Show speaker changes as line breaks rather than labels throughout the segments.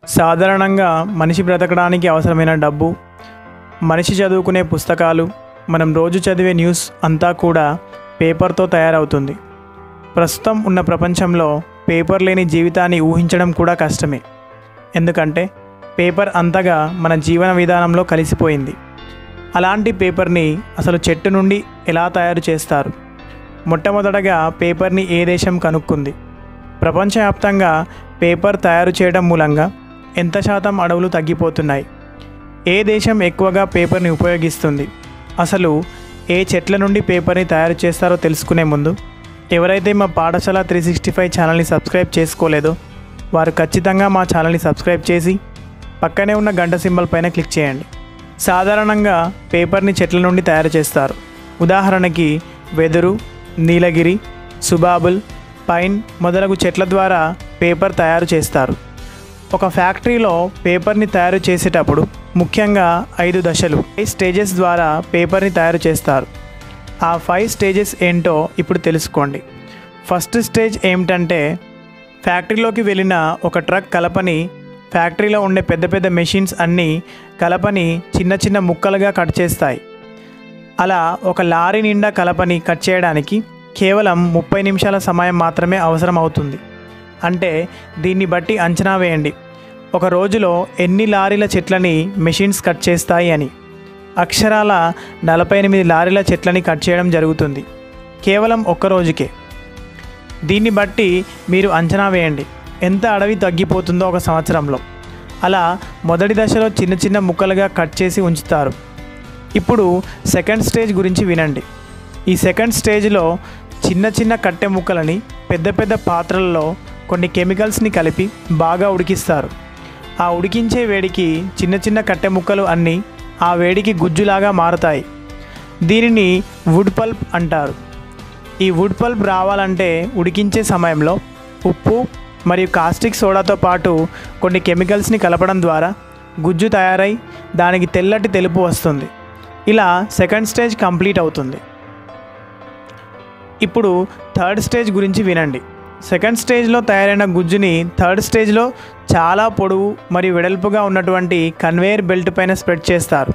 సాధారణంగా మనిషి బ్రతకడానికి అవసరమైన డబ్బు మనిషి చదువుకునే పుస్తకాలు మనం రోజు చదివే న్యూస్ అంతా కూడా పేపర్తో తయారవుతుంది ప్రస్తుతం ఉన్న ప్రపంచంలో పేపర్ లేని జీవితాన్ని ఊహించడం కూడా కష్టమే ఎందుకంటే పేపర్ అంతగా మన జీవన విధానంలో కలిసిపోయింది అలాంటి పేపర్ని అసలు చెట్టు నుండి ఎలా తయారు చేస్తారు మొట్టమొదటగా పేపర్ని ఏ దేశం కనుక్కుంది ప్రపంచవ్యాప్తంగా పేపర్ తయారు చేయడం మూలంగా ఎంత శాతం అడవులు తగ్గిపోతున్నాయి ఏ దేశం ఎక్కువగా పేపర్ని ఉపయోగిస్తుంది అసలు ఏ చెట్ల నుండి పేపర్ని తయారు చేస్తారో తెలుసుకునే ముందు ఎవరైతే మా పాఠశాల త్రీ సిక్స్టీ ఫైవ్ ఛానల్ని సబ్స్క్రైబ్ చేసుకోలేదో వారు ఖచ్చితంగా మా ఛానల్ని సబ్స్క్రైబ్ చేసి పక్కనే ఉన్న గంట సింబల్ పైన క్లిక్ చేయండి సాధారణంగా పేపర్ని చెట్ల నుండి తయారు చేస్తారు ఉదాహరణకి వెదురు నీలగిరి సుబాబుల్ పైన్ మొదలగు చెట్ల ద్వారా పేపర్ తయారు చేస్తారు ఒక ఫ్యాక్టరీలో పేపర్ని తయారు చేసేటప్పుడు ముఖ్యంగా ఐదు దశలు ఫైవ్ స్టేజెస్ ద్వారా పేపర్ని తయారు చేస్తారు ఆ ఫైవ్ స్టేజెస్ ఏంటో ఇప్పుడు తెలుసుకోండి ఫస్ట్ స్టేజ్ ఏమిటంటే ఫ్యాక్టరీలోకి వెళ్ళిన ఒక ట్రక్ కలపని ఫ్యాక్టరీలో ఉండే పెద్ద పెద్ద మెషిన్స్ అన్నీ కలపని చిన్న చిన్న ముక్కలుగా కట్ చేస్తాయి అలా ఒక లారీ నిండా కలపని కట్ చేయడానికి కేవలం ముప్పై నిమిషాల సమయం మాత్రమే అవసరం అవుతుంది అంటే దీన్ని బట్టి అంచనా వేయండి ఒక రోజులో ఎన్ని లారీల చెట్లని మెషిన్స్ కట్ చేస్తాయి అని అక్షరాల నలభై ఎనిమిది లారీల చెట్లని కట్ చేయడం జరుగుతుంది కేవలం ఒక్క రోజుకే దీన్ని బట్టి మీరు అంచనా వేయండి ఎంత అడవి తగ్గిపోతుందో ఒక సంవత్సరంలో అలా మొదటి దశలో చిన్న చిన్న ముక్కలుగా కట్ చేసి ఉంచుతారు ఇప్పుడు సెకండ్ స్టేజ్ గురించి వినండి ఈ సెకండ్ స్టేజ్లో చిన్న చిన్న కట్టె ముక్కలని పెద్ద పెద్ద పాత్రలలో కొన్ని కెమికల్స్ని కలిపి బాగా ఉడికిస్తారు ఆ ఉడికించే వేడికి చిన్న చిన్న కట్టె ముక్కలు అన్నీ ఆ వేడికి గుజ్జులాగా మారుతాయి దీనిని వుడ్ పల్ప్ అంటారు ఈ వుడ్ పల్ప్ రావాలంటే ఉడికించే సమయంలో ఉప్పు మరియు కాస్టిక్ సోడాతో పాటు కొన్ని కెమికల్స్ని కలపడం ద్వారా గుజ్జు తయారై దానికి తెల్లటి తెలుపు వస్తుంది ఇలా సెకండ్ స్టేజ్ కంప్లీట్ అవుతుంది ఇప్పుడు థర్డ్ స్టేజ్ గురించి వినండి సెకండ్ స్టేజ్లో తయారైన గుజ్జుని థర్డ్ స్టేజ్లో చాలా పొడవు మరియు వెడల్పుగా ఉన్నటువంటి కన్వేయర్ బెల్ట్ పైన స్ప్రెడ్ చేస్తారు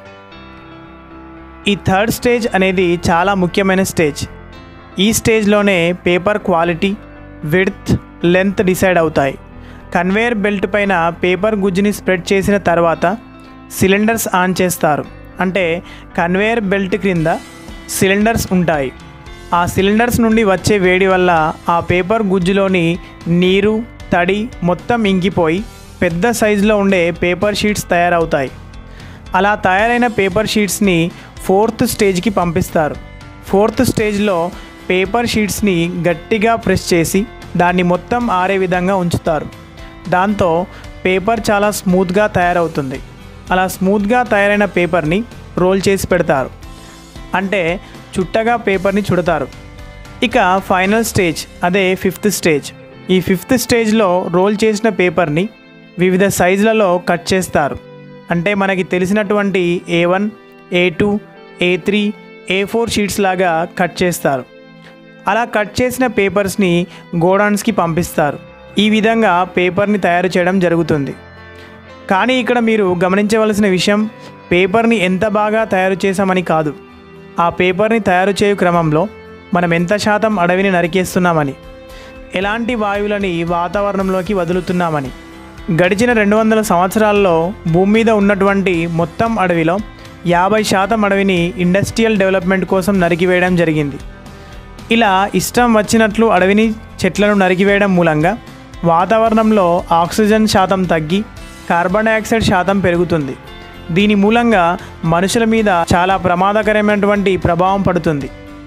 ఈ థర్డ్ స్టేజ్ అనేది చాలా ముఖ్యమైన స్టేజ్ ఈ స్టేజ్లోనే paper quality width length decide అవుతాయి కన్వేయర్ బెల్ట్ పైన పేపర్ గుజ్జుని స్ప్రెడ్ చేసిన తర్వాత సిలిండర్స్ ఆన్ చేస్తారు అంటే కన్వేయర్ బెల్ట్ క్రింద సిలిండర్స్ ఉంటాయి ఆ సిలిండర్స్ నుండి వచ్చే వేడి వల్ల ఆ పేపర్ గుజ్జులోని నీరు తడి మొత్తం ఇంకిపోయి పెద్ద సైజులో ఉండే పేపర్ షీట్స్ తయారవుతాయి అలా తయారైన పేపర్ షీట్స్ని ఫోర్త్ స్టేజ్కి పంపిస్తారు ఫోర్త్ స్టేజ్లో పేపర్ షీట్స్ని గట్టిగా ప్రెస్ చేసి దాన్ని మొత్తం ఆరే విధంగా ఉంచుతారు దాంతో పేపర్ చాలా స్మూత్గా తయారవుతుంది అలా స్మూత్గా తయారైన పేపర్ని రోల్ చేసి పెడతారు అంటే చుట్టగా పేపర్ని చుడతారు ఇక ఫైనల్ స్టేజ్ అదే ఫిఫ్త్ స్టేజ్ ఈ ఫిఫ్త్ స్టేజ్లో రోల్ చేసిన పేపర్ని వివిధ సైజులలో కట్ చేస్తారు అంటే మనకి తెలిసినటువంటి A one A two A three A four sheets లాగా కట్ చేస్తారు అలా కట్ చేసిన పేపర్స్ని గోడౌన్స్కి పంపిస్తారు ఈ విధంగా పేపర్ని తయారు చేయడం జరుగుతుంది కానీ ఇక్కడ మీరు గమనించవలసిన విషయం పేపర్ని ఎంత బాగా తయారు చేశామని కాదు ఆ పేపర్ని తయారు చేయు క్రమంలో మనం ఎంత శాతం అడవిని నరికేస్తున్నామని ఎలాంటి వాయువులని వాతావరణంలోకి వదులుతున్నామని గడిచిన రెండు వందల సంవత్సరాల్లో భూమి మీద ఉన్నటువంటి మొత్తం అడవిలో యాభై శాతం అడవిని ఇండస్ట్రియల్ డెవలప్మెంట్ కోసం నరికివేయడం జరిగింది ఇలా ఇష్టం వచ్చినట్లు అడవిని చెట్లను నరికివేయడం మూలంగా వాతావరణంలో ఆక్సిజన్ శాతం తగ్గి కార్బన్ డైఆక్సైడ్ శాతం పెరుగుతుంది దీని మూలంగా మనుషుల మీద చాలా ప్రమాదకరమైనటువంటి ప్రభావం పడుతుంది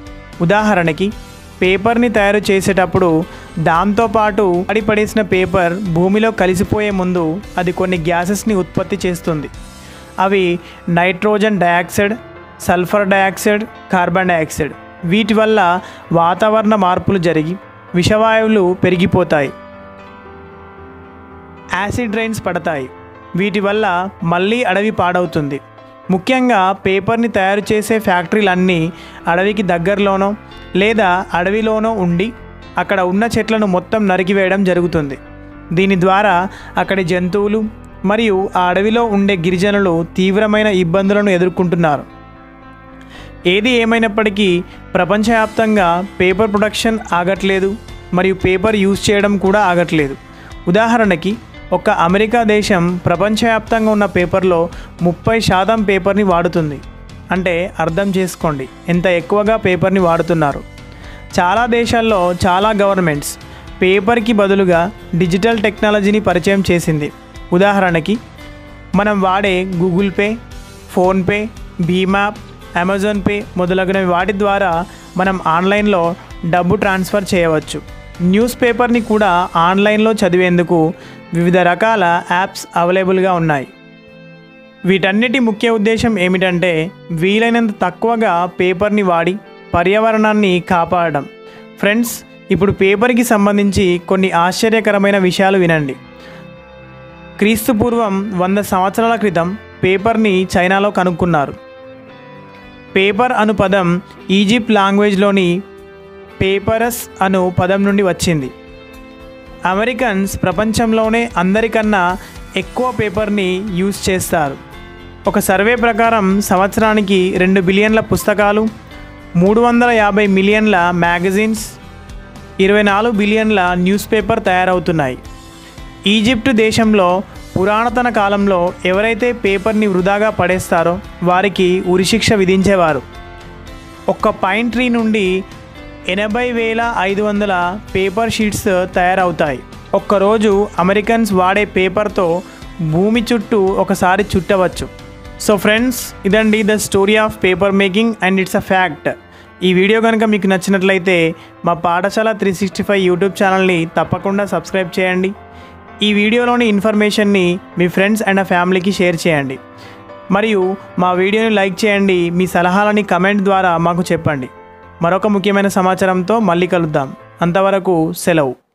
ఉదాహరణకి పేపర్ని తయారు చేసేటప్పుడు దాంతోపాటు పడిపడేసిన పేపర్ భూమిలో కలిసిపోయే ముందు అది కొన్ని గ్యాసెస్ని ఉత్పత్తి చేస్తుంది అవి nitrogen dioxide sulphur dioxide carbon dioxide వీటి వల్ల వాతావరణ మార్పులు జరిగి విషవాయువులు పెరిగిపోతాయి యాసిడ్ రైన్స్ పడతాయి వీటి వల్ల మళ్ళీ అడవి పాడవుతుంది ముఖ్యంగా పేపర్ని తయారు చేసే ఫ్యాక్టరీలన్నీ అడవికి దగ్గరలోనో లేదా అడవిలోనో ఉండి అక్కడ ఉన్న చెట్లను మొత్తం నరికివేయడం జరుగుతుంది దీని ద్వారా అక్కడి జంతువులు మరియు ఆ అడవిలో ఉండే గిరిజనులు తీవ్రమైన ఇబ్బందులను ఎదుర్కొంటున్నారు ఏది ఏమైనప్పటికీ ప్రపంచవ్యాప్తంగా పేపర్ ప్రొడక్షన్ ఆగట్లేదు మరియు పేపర్ యూజ్ చేయడం కూడా ఆగట్లేదు ఉదాహరణకి ఒక అమెరికా దేశం ప్రపంచవ్యాప్తంగా ఉన్న పేపర్లో ముప్పై శాతం పేపర్ని వాడుతుంది అంటే అర్థం చేసుకోండి ఎంత ఎక్కువగా పేపర్ని వాడుతున్నారు చాలా దేశాల్లో చాలా గవర్నమెంట్స్ పేపర్కి బదులుగా డిజిటల్ టెక్నాలజీని పరిచయం చేసింది ఉదాహరణకి మనం వాడే Google Pay PhonePe BHIM app Amazon Pay మొదలగునవి వాటి ద్వారా మనం ఆన్లైన్లో డబ్బు ట్రాన్స్ఫర్ చేయవచ్చు న్యూస్ పేపర్ని కూడా ఆన్లైన్లో చదివేందుకు వివిధ రకాల యాప్స్ అవైలబుల్గా ఉన్నాయి వీటన్నిటి ముఖ్య ఉద్దేశం ఏమిటంటే వీలైనంత తక్కువగా పేపర్ని వాడి పర్యావరణాన్ని కాపాడడం ఫ్రెండ్స్ ఇప్పుడు పేపర్కి సంబంధించి కొన్ని ఆశ్చర్యకరమైన విషయాలు వినండి క్రీస్తు పూర్వం వంద సంవత్సరాల క్రితం పేపర్ని చైనాలో కనుక్కున్నారు పేపర్ అను పదం ఈజిప్ట్ లాంగ్వేజ్లోని పేపరస్ అను పదం నుండి వచ్చింది అమెరికన్స్ ప్రపంచంలోనే అందరికన్నా ఎక్కువ పేపర్ని యూజ్ చేస్తారు ఒక సర్వే ప్రకారం సంవత్సరానికి రెండు బిలియన్ల పుస్తకాలు మూడు వందల యాభై మిలియన్ల మ్యాగజైన్స్ ఇరవై నాలుగు బిలియన్ల న్యూస్ పేపర్ తయారవుతున్నాయి ఈజిప్ట్ దేశంలో పురాతన కాలంలో ఎవరైతే పేపర్ని వృధాగా పడేస్తారో వారికి ఉరిశిక్ష విధించేవారు ఒక్క పైన్ ట్రీ నుండి ఎనభై వేల ఐదు వందల పేపర్ షీట్స్ తయారవుతాయి ఒక్కరోజు అమెరికన్స్ వాడే పేపర్తో భూమి చుట్టూ ఒకసారి చుట్టవచ్చు సో ఫ్రెండ్స్ ఇదండి the story of paper making and it's a fact ఈ వీడియో కనుక మీకు నచ్చినట్లయితే మా పాఠశాల త్రీ సిక్స్టీ ఫైవ్ యూట్యూబ్ ఛానల్ని తప్పకుండా సబ్స్క్రైబ్ చేయండి ఈ వీడియోలోని ఇన్ఫర్మేషన్ని మీ ఫ్రెండ్స్ అండ్ ఫ్యామిలీకి షేర్ చేయండి మరియు మా వీడియోని లైక్ చేయండి మీ సలహాలని కమెంట్ ద్వారా మాకు చెప్పండి మరొక ముఖ్యమైన సమాచారంతో మళ్ళీ కలుద్దాం అంతవరకు సెలవు